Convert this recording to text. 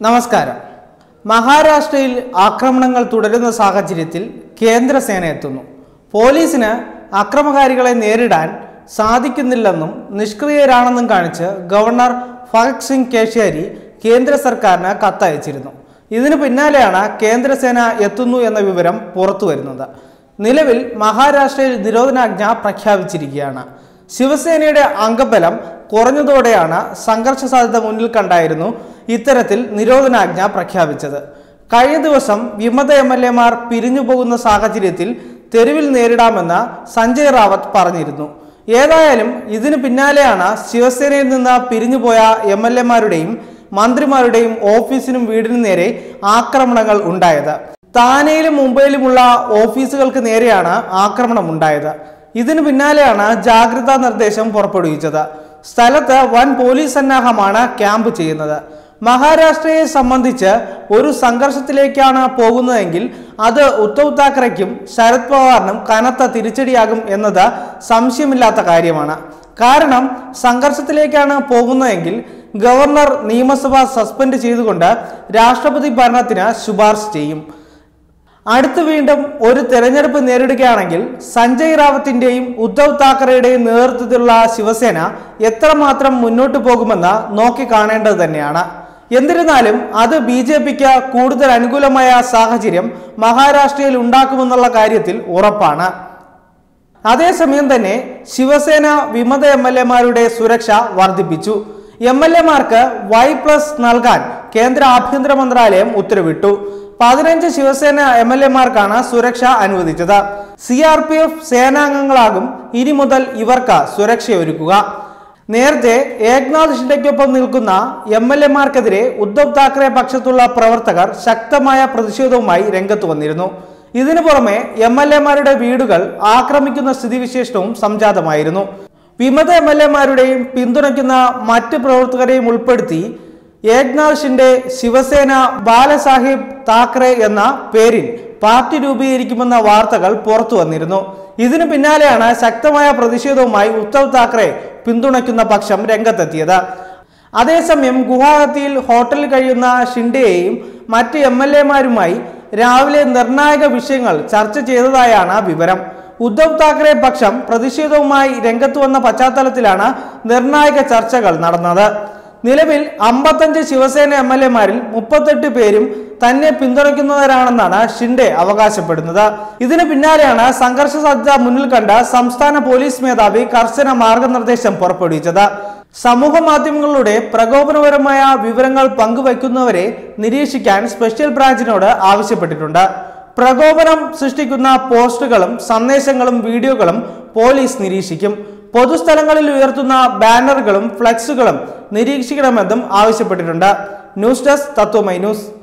നമസ്കാരം മഹാരാഷ്ട്രയിൽ ആക്രമണങ്ങൾ തുടരുന്ന സാഹചര്യത്തിൽ കേന്ദ്രസേന എത്തുന്നു പോലീസിന് അക്രമകാരികളെ നേരിടാൻ സാധിക്കുന്നില്ലെന്നും നിഷ്ക്രിയരാണെന്നും കാണിച്ച് ഗവർണർ ഭഗത് സിംഗ് കേശ്യാരി കേന്ദ്ര സർക്കാരിന് കത്തയച്ചിരുന്നു ഇതിനു പിന്നാലെയാണ് കേന്ദ്രസേന എത്തുന്നു എന്ന വിവരം പുറത്തു വരുന്നത് നിലവിൽ മഹാരാഷ്ട്രയിൽ നിരോധനാജ്ഞ പ്രഖ്യാപിച്ചിരിക്കുകയാണ് ശിവസേനയുടെ അംഗബലം കുറഞ്ഞതോടെയാണ് സംഘർഷ സാധ്യത മുന്നിൽ കണ്ടായിരുന്നു ഇത്തരത്തിൽ നിരോധനാജ്ഞ പ്രഖ്യാപിച്ചത് കഴിഞ്ഞ ദിവസം വിമത എം എൽ എമാർ പിരിഞ്ഞു പോകുന്ന സാഹചര്യത്തിൽ തെരുവിൽ നേരിടാമെന്ന് സഞ്ജയ് റാവത്ത് പറഞ്ഞിരുന്നു ഏതായാലും ഇതിനു പിന്നാലെയാണ് ശിവസേനയിൽ നിന്ന് പിരിഞ്ഞുപോയ എം എൽ എമാരുടെയും മന്ത്രിമാരുടെയും ഓഫീസിനും വീടിനും നേരെ ആക്രമണങ്ങൾ ഉണ്ടായത് താനെയിലും മുംബൈയിലുമുള്ള ഓഫീസുകൾക്ക് നേരെയാണ് ആക്രമണം ഉണ്ടായത് ഇതിനു പിന്നാലെയാണ് ജാഗ്രതാ നിർദ്ദേശം പുറപ്പെടുവിച്ചത് സ്ഥലത്ത് വൻ പോലീസ് സന്നാഹമാണ് ക്യാമ്പ് ചെയ്യുന്നത് മഹാരാഷ്ട്രയെ സംബന്ധിച്ച് ഒരു സംഘർഷത്തിലേക്കാണ് പോകുന്നതെങ്കിൽ അത് ഉദ്ധവ് താക്കറയ്ക്കും ശരത് പവാറിനും കനത്ത തിരിച്ചടിയാകും എന്നത് സംശയമില്ലാത്ത കാര്യമാണ് കാരണം സംഘർഷത്തിലേക്കാണ് പോകുന്നതെങ്കിൽ ഗവർണർ നിയമസഭ സസ്പെൻഡ് ചെയ്തുകൊണ്ട് രാഷ്ട്രപതി ഭരണത്തിന് ശുപാർശ ചെയ്യും അടുത്ത് വീണ്ടും ഒരു തെരഞ്ഞെടുപ്പ് നേരിടുകയാണെങ്കിൽ സഞ്ജയ് റാവത്തിന്റെയും ഉദ്ധവ് താക്കറെയുടെയും നേതൃത്വത്തിലുള്ള ശിവസേന എത്രമാത്രം മുന്നോട്ട് പോകുമെന്ന് നോക്കിക്കാണേണ്ടത് തന്നെയാണ് എന്നിരുന്നാലും അത് ബി ജെ പിക്ക് കൂടുതൽ അനുകൂലമായ സാഹചര്യം മഹാരാഷ്ട്രയിൽ ഉണ്ടാക്കുമെന്നുള്ള കാര്യത്തിൽ ഉറപ്പാണ് അതേസമയം തന്നെ ശിവസേന വിമത എം എൽ എമാരുടെ സുരക്ഷ വർദ്ധിപ്പിച്ചു എം എൽ എമാർക്ക് വൈ പ്ലസ് നൽകാൻ കേന്ദ്ര ആഭ്യന്തര മന്ത്രാലയം ഉത്തരവിട്ടു പതിനഞ്ച് ശിവസേന എം എൽ എമാർക്കാണ് സുരക്ഷ അനുവദിച്ചത് സി ആർ പി എഫ് സേനാംഗങ്ങളാകും ഇനി മുതൽ ഇവർക്ക് സുരക്ഷയൊരുക്കുക നേരത്തെ ഏക്നാഥ് ഷിൻഡയ്ക്കൊപ്പം നിൽക്കുന്ന എം എൽ എമാർക്കെതിരെ ഉദ്ധവ് താക്കറെ പക്ഷത്തുള്ള പ്രവർത്തകർ ശക്തമായ പ്രതിഷേധവുമായി രംഗത്ത് വന്നിരുന്നു ഇതിനു പുറമെ എം എൽ എമാരുടെ വീടുകൾ ആക്രമിക്കുന്ന സ്ഥിതിവിശേഷവും സംജാതമായിരുന്നു വിമത എം എൽ എമാരുടെയും പിന്തുണയ്ക്കുന്ന മറ്റ് പ്രവർത്തകരെയും ഉൾപ്പെടുത്തി ഏക്നാഥ് ഷിൻഡെ ശിവസേന ബാലസാഹിബ് താക്കറെ എന്ന പേരിൽ പാർട്ടി രൂപീകരിക്കുമെന്ന വാർത്തകൾ പുറത്തു വന്നിരുന്നു ഇതിനു പിന്നാലെയാണ് ശക്തമായ പ്രതിഷേധവുമായി ഉദ്ധവ് താക്കറെ പിന്തുണയ്ക്കുന്ന പക്ഷം രംഗത്തെത്തിയത് അതേസമയം ഗുവാഹത്തിയിൽ ഹോട്ടലിൽ കഴിയുന്ന ഷിൻഡെയെയും മറ്റ് എം എൽ എമാരുമായി രാവിലെ നിർണായക വിഷയങ്ങൾ ചർച്ച ചെയ്തതായാണ് വിവരം ഉദ്ധവ് താക്കറെ പക്ഷം പ്രതിഷേധവുമായി രംഗത്ത് വന്ന പശ്ചാത്തലത്തിലാണ് നിർണായക ചർച്ചകൾ നടന്നത് നിലവിൽ അമ്പത്തഞ്ച് ശിവസേന എം എൽ എമാരിൽ മുപ്പത്തെട്ട് പേരും തന്നെ പിന്തുണയ്ക്കുന്നവരാണെന്നാണ് ഷിൻഡെ അവകാശപ്പെടുന്നത് ഇതിന് പിന്നാലെയാണ് സംഘർഷ സാധ്യത മുന്നിൽ കണ്ട സംസ്ഥാന പോലീസ് മേധാവി കർശന മാർഗനിർദ്ദേശം പുറപ്പെടുവിച്ചത് സമൂഹ മാധ്യമങ്ങളിലൂടെ പ്രകോപനപരമായ വിവരങ്ങൾ പങ്കുവയ്ക്കുന്നവരെ നിരീക്ഷിക്കാൻ സ്പെഷ്യൽ ബ്രാഞ്ചിനോട് ആവശ്യപ്പെട്ടിട്ടുണ്ട് പ്രകോപനം സൃഷ്ടിക്കുന്ന പോസ്റ്റുകളും സന്ദേശങ്ങളും വീഡിയോകളും പോലീസ് നിരീക്ഷിക്കും പൊതുസ്ഥലങ്ങളിൽ ഉയർത്തുന്ന ബാനറുകളും ഫ്ലക്സുകളും നിരീക്ഷിക്കണമെന്നും ആവശ്യപ്പെട്ടിട്ടുണ്ട് ന്യൂസ് ഡെസ്ക് തത്വമൈ ന്യൂസ്